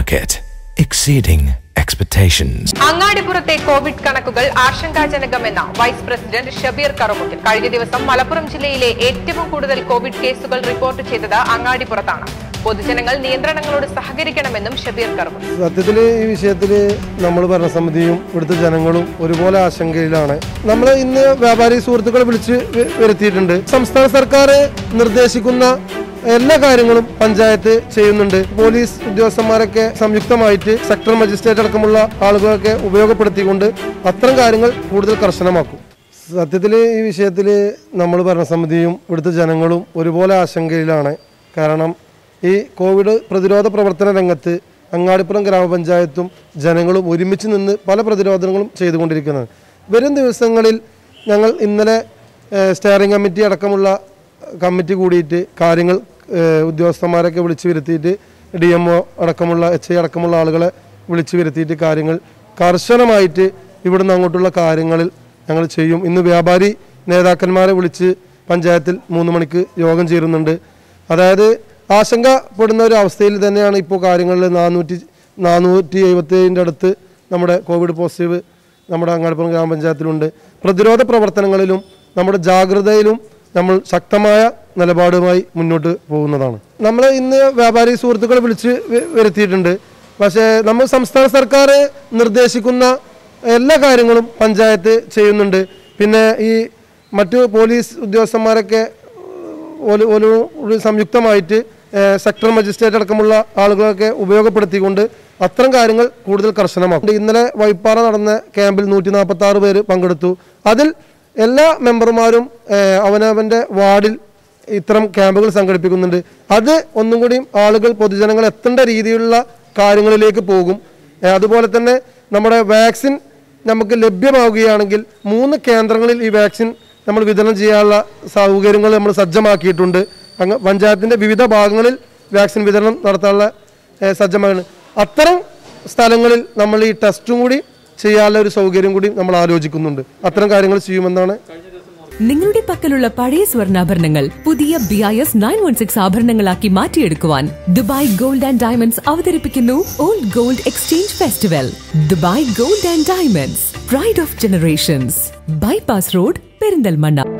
Market, exceeding expectations. അങ്ങാടിപ്പുറത്തെ Covid കണക്കുകൾ ആശങ്കാജനകമെന്ന വൈസ് പ്രസിഡന്റ് ഷബീർ കറുമുക്കിൽ കഴിഞ്ഞ ദിവസം മലപ്പുറം ജില്ലയിലെ ഏറ്റവും കൂടുതൽ കോവിഡ് കേസുകൾ റിപ്പോർട്ട് ചെയ്തത് അങ്ങാടിപ്പുറത്താണ് പൊതുജനങ്ങൾ നിയന്ത്രണങ്ങളോട് സഹകരിക്കണമെന്നും ഷബീർ കറുമുക്കിൽ സത്യത്തിൽ ഈ വിഷയത്തിൽ നമ്മൾ ഭരണസമിതിയും ഇവിടുത്തെ ജനങ്ങളും ഒരുപോലെ ആശങ്കയിലാണ് നമ്മൾ ഇന്ന് വ്യാപാരി സുഹൃത്തുക്കളെ വിളിച്ച് വ- വരുത്തിയിട്ടുണ്ട് സംസ്ഥാന സർക്കാർ നിർദ്ദേശിക്കുന്ന എല്ലാ കാര്യങ്ങളും പഞ്ചായത്ത് ചെയ്യുന്നുണ്ട് പോലീസ് ഉദ്യോഗസ്ഥന്മാരൊക്കെ സംയുക്തമായിട്ട് സെക്ടർ മജിസ്ട്രേറ്റ് അടക്കമുള്ള ആളുകളൊക്കെ ഉപയോഗപ്പെടുത്തിക്കൊണ്ട് അത്തരം കാര്യങ്ങൾ കൂടുതൽ കർശനമാക്കും സത്യത്തിൽ ഈ വിഷയത്തിൽ നമ്മൾ ഭരണസമിതിയും ഇവിടുത്തെ ജനങ്ങളും ഒരുപോലെ ആശങ്കയിലാണ് കാരണം ഈ കോവിഡ് പ്രതിരോധ പ്രവർത്തന രംഗത്ത് അങ്ങാടിപ്പുറം ഗ്രാമപഞ്ചായത്തും ജനങ്ങളും ഒരുമിച്ച് നിന്ന് പല പ്രതിരോധങ്ങളും ചെയ്തുകൊണ്ടിരിക്കുന്നത് വരും ദിവസങ്ങളിൽ ഞങ്ങൾ ഇന്നലെ ഏഹ്, സ്റ്റിയറിംഗ് കമ്മിറ്റി അടക്കമുള്ള കമ്മിറ്റി കൂടിയിട്ട് കാര്യങ്ങൾ ഏഹ്, ഉദ്യോഗസ്ഥന്മാരൊക്കെ വിളിച്ചു വരുത്തിയിട്ട് ഡി എം ഒ അടക്കമുള്ള എച്ച് ഐ അടക്കമുള്ള ആളുകളെ വിളിച്ചു വരുത്തിയിട്ട് കാര്യങ്ങൾ കർശനമായിട്ട് ഇവിടുന്ന് അങ്ങോട്ടുള്ള കാര്യങ്ങളിൽ ഞങ്ങൾ ചെയ്യും ഇന്ന് വ്യാപാരി നേതാക്കന്മാരെ വിളിച്ച് പഞ്ചായത്തിൽ മൂന്ന് മണിക്ക് യോഗം ചേരുന്നുണ്ട് അതായത് ആശങ്കപ്പെടുന്ന ഒരു അവസ്ഥയിൽ തന്നെയാണ് ഇപ്പോൾ കാര്യങ്ങളിൽ നാനൂറ്റി നാനൂറ്റി എഴുപത്തേഴിൻ്റെ അടുത്ത് നമ്മുടെ കോവിഡ് പോസിറ്റീവ് നമ്മുടെ അങ്ങാടിപ്പുറം ഗ്രാമപഞ്ചായത്തിലുണ്ട് പ്രതിരോധ പ്രവർത്തനങ്ങളിലും നമ്മുടെ ജാഗ്രതയിലും നമ്മൾ ശക്തമായ നിലപാടുമായി മുന്നോട്ട് പോകുന്നതാണ് നമ്മൾ ഇന്ന് വ്യാപാരി സുഹൃത്തുക്കളെ വിളിച്ച് വ- വരുത്തിയിട്ടുണ്ട് പക്ഷേ നമ്മൾ സംസ്ഥാന സർക്കാർ നിർദ്ദേശിക്കുന്ന എല്ലാ കാര്യങ്ങളും പഞ്ചായത്ത് ചെയ്യുന്നുണ്ട് പിന്നെ ഈ മറ്റു പോലീസ് ഉദ്യോഗസ്ഥന്മാരൊക്കെ ഒരു ഒരു ഒരു സംയുക്തമായിട്ട് ഏഹ്, സെക്ടർ മജിസ്ട്രേറ്റ് അടക്കമുള്ള ആളുകളൊക്കെ ഉപയോഗപ്പെടുത്തിക്കൊണ്ട് അത്തരം കാര്യങ്ങൾ കൂടുതൽ കർശനമാക്കും ഇന്നലെ വൈപ്പാറ നടന്ന ക്യാമ്പിൽ നൂറ്റി നാൽപ്പത്തി ആറ് പേര് പങ്കെടുത്തു അതിൽ എല്ലാ മെമ്പർമാരും ഏഹ്, അവനവൻ്റെ വാർഡിൽ ഇത്തരം ക്യാമ്പുകൾ സംഘടിപ്പിക്കുന്നുണ്ട് അത് ഒന്നും കൂടിയും ആളുകൾ പൊതുജനങ്ങൾ എത്തേണ്ട രീതിയിലുള്ള കാര്യങ്ങളിലേക്ക് പോകും ഏഹ്, അതുപോലെ തന്നെ നമ്മുടെ വാക്സിൻ നമുക്ക് ലഭ്യമാവുകയാണെങ്കിൽ മൂന്ന് കേന്ദ്രങ്ങളിൽ ഈ വാക്സിൻ നമ്മൾ വിതരണം ചെയ്യാനുള്ള സൗകര്യങ്ങൾ നമ്മൾ സജ്ജമാക്കിയിട്ടുണ്ട് അങ്ങ് പഞ്ചായത്തിൻ്റെ വിവിധ ഭാഗങ്ങളിൽ വാക്സിൻ വിതരണം നടത്താനുള്ള ഏഹ്, സജ്ജമാണ് അത്തരം സ്ഥലങ്ങളിൽ നമ്മൾ ഈ ടെസ്റ്റും കൂടി ചെയ്യാനുള്ള ഒരു സൗകര്യം കൂടി നമ്മൾ ആലോചിക്കുന്നുണ്ട് അത്തരം കാര്യങ്ങൾ ചെയ്യുമെന്നാണ് നിങ്ങളുടെ പക്കലുള്ള പഴയ സ്വർണ്ണാഭരണങ്ങൾ പുതിയ B I S nine one six ആഭരണങ്ങളാക്കി മാറ്റിയെടുക്കുവാൻ ദുബായ് ഗോൾഡ് ആൻഡ് ഡയമണ്ട്സ് അവതരിപ്പിക്കുന്നു old gold exchange festival Dubai gold and diamonds pride of generations bypass road Perinthalmanna